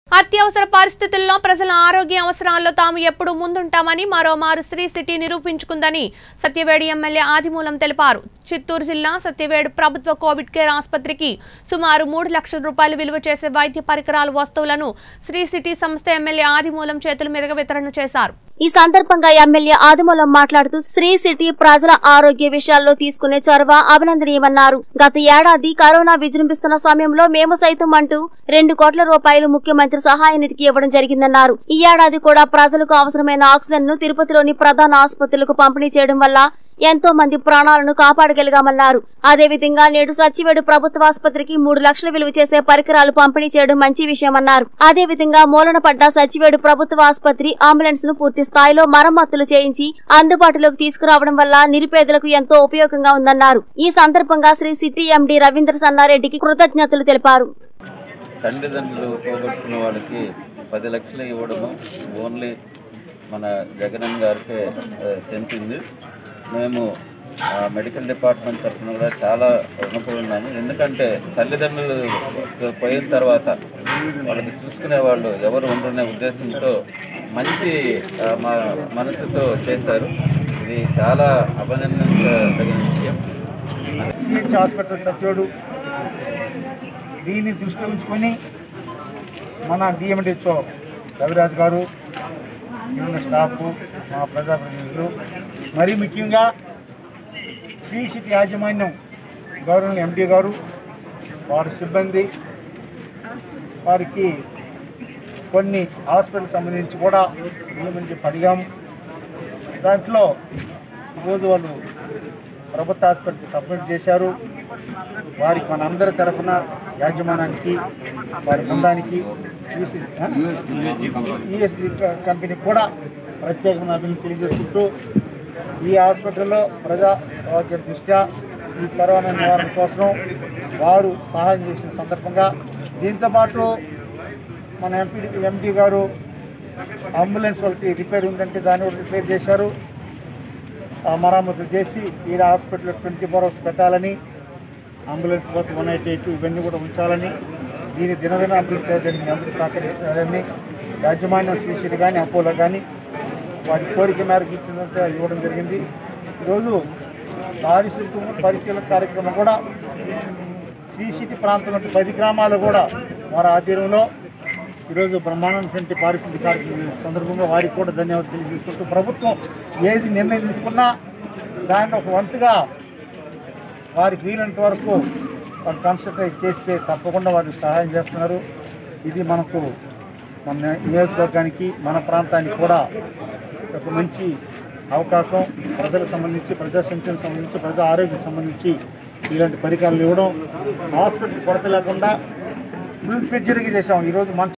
అత్యవసర పరిస్థితుల్లో ప్రజల ఆరోగ్య అవసరాల్లో తాము ఎప్పుడూ ముందుంటామని మరోమారు శ్రీ సిటీ నిరూపించుకుందని సత్యవేడు ఎమ్మెల్యే ఆదిమూలం తెలిపారు చిత్తూరు జిల్లా సత్యవేడు ప్రభుత్వ కోవిడ్ కేర్ ఆసుపత్రికి సుమారు మూడు లక్షల రూపాయలు విలువ చేసే వైద్య పరికరాల వస్తువులను శ్రీ సిటీ సంస్థ ఎమ్మెల్యే ఆదిమూలం చేతుల మీదుగా వితరణ చేశారు ఈ సందర్భంగా ఎమ్మెల్యే ఆదిమూలం మాట్లాడుతూ శ్రీ సిటీ ప్రజల ఆరోగ్య విషయాల్లో తీసుకునే చొరవ అభినందనీయమన్నారు గత ఏడాది కరోనా విజృంభిస్తున్న సమయంలో మేము సైతం అంటూ రెండు కోట్ల రూపాయలు ముఖ్యమంత్రి సహాయ నిధికి ఇవ్వడం జరిగిందన్నారు ఈ ఏడాది కూడా ప్రజలకు అవసరమైన ఆక్సిజన్ ను తిరుపతిలోని ప్రధాన ఆసుపత్రులకు పంపిణీ చేయడం వల్ల ఎంతో మంది ప్రాణాలను కాపాడగలిగామన్నారు అదేవిధంగా నేడు సచివేడు ప్రభుత్వ ఆసుపత్రికి మూడు లక్షల విలువ చేసే పరికరాలు పంపిణీ చేయడం మంచి విషయమన్నారు అదేవిధంగా మూలన పడ్డ సచివేడు ప్రభుత్వ ఆసుపత్రి అంబులెన్స్ ను పూర్తి స్థాయిలో మరమ్మతులు చేయించి అందుబాటులోకి తీసుకురావడం వల్ల నిరుపేదలకు ఎంతో ఉపయోగంగా ఉందన్నారు ఈ సందర్భంగా శ్రీ సిటీ ఎండీ రవీంద్ర సన్నారెడ్డికి కృతజ్ఞతలు తెలిపారు తల్లిదండ్రులు పోగొట్టుకున్న వాళ్ళకి పది లక్షలు ఇవ్వడము ఓన్లీ మన జగనన్న గారికి ఆ, చెందింది మేము ఆ, మెడికల్ డిపార్ట్మెంట్ తరఫున కూడా చాలా రుణపడి ఉన్నాము ఎందుకంటే తల్లిదండ్రులు పోయిన తర్వాత వాళ్ళకి చూసుకునే వాళ్ళు ఎవరు ఉండనే ఉద్దేశంతో మంచి ఆ, మా మనసుతో చేశారు ఇది చాలా అభినందించదగిన విషయం సిహెచ్ హాస్పిటల్ సత్యోడు దీన్ని దృష్టిలో ఉంచుకొని మన డిఎండిహెచ్ఓ రవిరాజు గారు ఉన్న స్టాఫ్ మా ప్రజాప్రతినిధులు మరీ ముఖ్యంగా శ్రీ సిటీ యాజమాన్యం గౌరవ ఎండి గారు వారి సిబ్బంది వారికి కొన్ని హాస్పిటల్ సంబంధించి కూడా నియమించి అడిగాము దాంట్లో ఈరోజు వాళ్ళు ప్రభుత్వ హాస్పిటల్కి సబ్మిట్ చేశారు వారికి మనందరి తరఫున యాజమాన్యానికి వారి బృందానికి యూఎస్జీ కంపెనీ కూడా ప్రత్యేకమైన అభివృద్ధి తెలియజేసుకుంటూ ఈ హాస్పిటల్లో ప్రజా ఆరోగ్య దృష్ట్యా ఈ కరోనా నివారణ కోసం వారు సహాయం చేసిన సందర్భంగా దీంతోపాటు మన ఎంపీ ఎంపీ గారు అంబులెన్స్ ఒకటి రిపేర్ ఉందంటే దాన్ని కూడా రిపేర్ చేశారు ఆ మరమ్మతులు చేసి ఈడ హాస్పిటల్ ట్వంటీ ఫోర్ అవర్స్ పెట్టాలని అంబులెన్స్ కోసం వన్ ఎయిట్ ఎయిట్ ఇవన్నీ కూడా ఉంచాలని దీని దినదిన అభివృద్ధి చేయడానికి అందరూ సహకరించాలని యాజమాన్యం శ్రీశీలి కానీ అపోలో కానీ వారి కోరిక మేరకు ఇచ్చినట్టు ఇవ్వడం జరిగింది ఈరోజు పారిశుద్ధ్యం పరిశీలన కార్యక్రమం కూడా శ్రీ సిటీ ప్రాంతంలో పది గ్రామాలు కూడా వారి ఆధ్వర్యంలో ఈరోజు బ్రహ్మాండమైనటువంటి పారిశుద్ధ్య కార్యక్రమం సందర్భంగా వారికి కూడా ధన్యవాదాలు తెలియజేసుకుంటూ ప్రభుత్వం ఏది నిర్ణయం తీసుకున్నా దాన్ని ఒక వంతుగా వారికి వీలైనంత వరకు వాళ్ళు కాన్సన్ట్రేట్ చేస్తే తప్పకుండా వారికి సహాయం చేస్తున్నారు ఇది మనకు మన నియోజకవర్గానికి మన ప్రాంతానికి కూడా ఒక మంచి అవకాశం ప్రజలకు సంబంధించి ప్రజా సంక్షేమం సంబంధించి ప్రజా ఆరోగ్యం సంబంధించి ఇలాంటి పరికరాలు ఇవ్వడం హాస్పిటల్ కొరత లేకుండా ఫుల్ పెడ్జెడ్గా చేసాం ఈరోజు మంచి